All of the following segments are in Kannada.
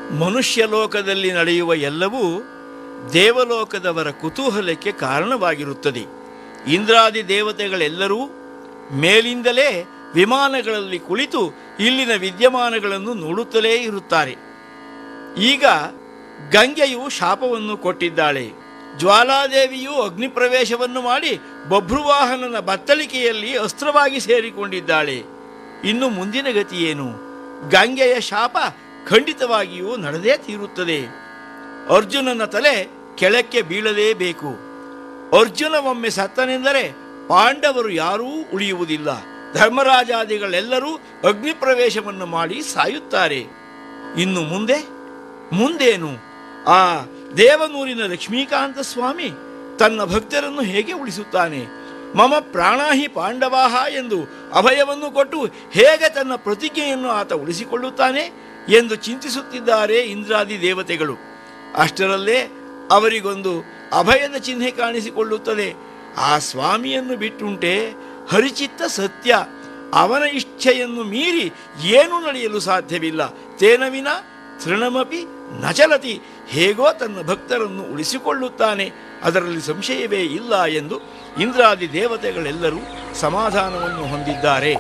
ಮನುಷ್ಯ ಲೋಕದಲ್ಲಿ ನಡೆಯುವ ಎಲ್ಲವೂ ದೇವಲೋಕದವರ ಕುತೂಹಲಕ್ಕೆ ಕಾರಣವಾಗಿರುತ್ತದೆ ಇಂದ್ರಾದಿ ದೇವತೆಗಳೆಲ್ಲರೂ ಮೇಲಿಂದಲೇ ವಿಮಾನಗಳಲ್ಲಿ ಕುಳಿತು ಇಲ್ಲಿನ ವಿದ್ಯಮಾನಗಳನ್ನು ನೋಡುತ್ತಲೇ ಇರುತ್ತಾರೆ ಈಗ ಗಂಗೆಯು ಶಾಪವನ್ನು ಕೊಟ್ಟಿದ್ದಾಳೆ ಜ್ವಾಲಾದೇವಿಯು ಅಗ್ನಿಪ್ರವೇಶವನ್ನು ಮಾಡಿ ಬಭ್ರುವಾಹನನ ಬತ್ತಳಿಕೆಯಲ್ಲಿ ಅಸ್ತ್ರವಾಗಿ ಸೇರಿಕೊಂಡಿದ್ದಾಳೆ ಇನ್ನು ಮುಂದಿನ ಗತಿಯೇನು ಗಂಗೆಯ ಶಾಪ ಖಂಡಿತವಾಗಿಯೂ ನಡೆದೇ ತೀರುತ್ತದೆ ಅರ್ಜುನನ ತಲೆ ಕೆಳಕ್ಕೆ ಬೀಳಲೇಬೇಕು ಅರ್ಜುನ ಒಮ್ಮೆ ಸತ್ತನೆಂದರೆ ಪಾಂಡವರು ಯಾರೂ ಉಳಿಯುವುದಿಲ್ಲ ಧರ್ಮರಾಜಾದಿಗಳೆಲ್ಲರೂ ಅಗ್ನಿಪ್ರವೇಶವನ್ನು ಮಾಡಿ ಸಾಯುತ್ತಾರೆ ಇನ್ನು ಮುಂದೆ ಮುಂದೇನು ಆ ದೇವನೂರಿನ ಲಕ್ಷ್ಮೀಕಾಂತ ಸ್ವಾಮಿ ತನ್ನ ಭಕ್ತರನ್ನು ಹೇಗೆ ಉಳಿಸುತ್ತಾನೆ ಮಮ ಪ್ರಾಣಾಹಿ ಪಾಂಡವಾಹ ಎಂದು ಅಭಯವನ್ನು ಕೊಟ್ಟು ಹೇಗೆ ತನ್ನ ಪ್ರತಿಜ್ಞೆಯನ್ನು ಆತ ಉಳಿಸಿಕೊಳ್ಳುತ್ತಾನೆ ಎಂದು ಚಿಂತಿಸುತ್ತಿದ್ದಾರೆ ಇಂದ್ರಾದಿ ದೇವತೆಗಳು ಅಷ್ಟರಲ್ಲೇ ಅವರಿಗೊಂದು ಅಭಯದ ಚಿಹ್ನೆ ಕಾಣಿಸಿಕೊಳ್ಳುತ್ತದೆ ಆ ಸ್ವಾಮಿಯನ್ನು ಬಿಟ್ಟುಂಟೆ ಹರಿಚಿತ್ತ ಸತ್ಯ ಅವನ ಇಚ್ಛೆಯನ್ನು ಮೀರಿ ಏನೂ ನಡೆಯಲು ಸಾಧ್ಯವಿಲ್ಲ ತೇನವಿನ ತೃಣಮಪಿ ನಚಲತಿ ಹೇಗೋ ತನ್ನ ಭಕ್ತರನ್ನು ಉಳಿಸಿಕೊಳ್ಳುತ್ತಾನೆ ಅದರಲ್ಲಿ ಸಂಶಯವೇ ಇಲ್ಲ ಎಂದು ಇಂದ್ರಾದಿ ದೇವತೆಗಳೆಲ್ಲರೂ ಸಮಾಧಾನವನ್ನು ಹೊಂದಿದ್ದಾರೆ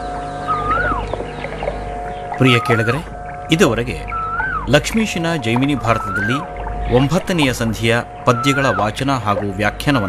ಪ್ರಿಯ ಕೇಳಿದರೆ ಇದುವರೆಗೆ ಲಕ್ಷ್ಮೀಶಿನ ಜೈಮಿನಿ ಭಾರತದಲ್ಲಿ ಒಂಬತ್ತನೆಯ ಸಂಧಿಯ ಪದ್ಯಗಳ ವಾಚನ ಹಾಗೂ ವ್ಯಾಖ್ಯಾನವನ್ನು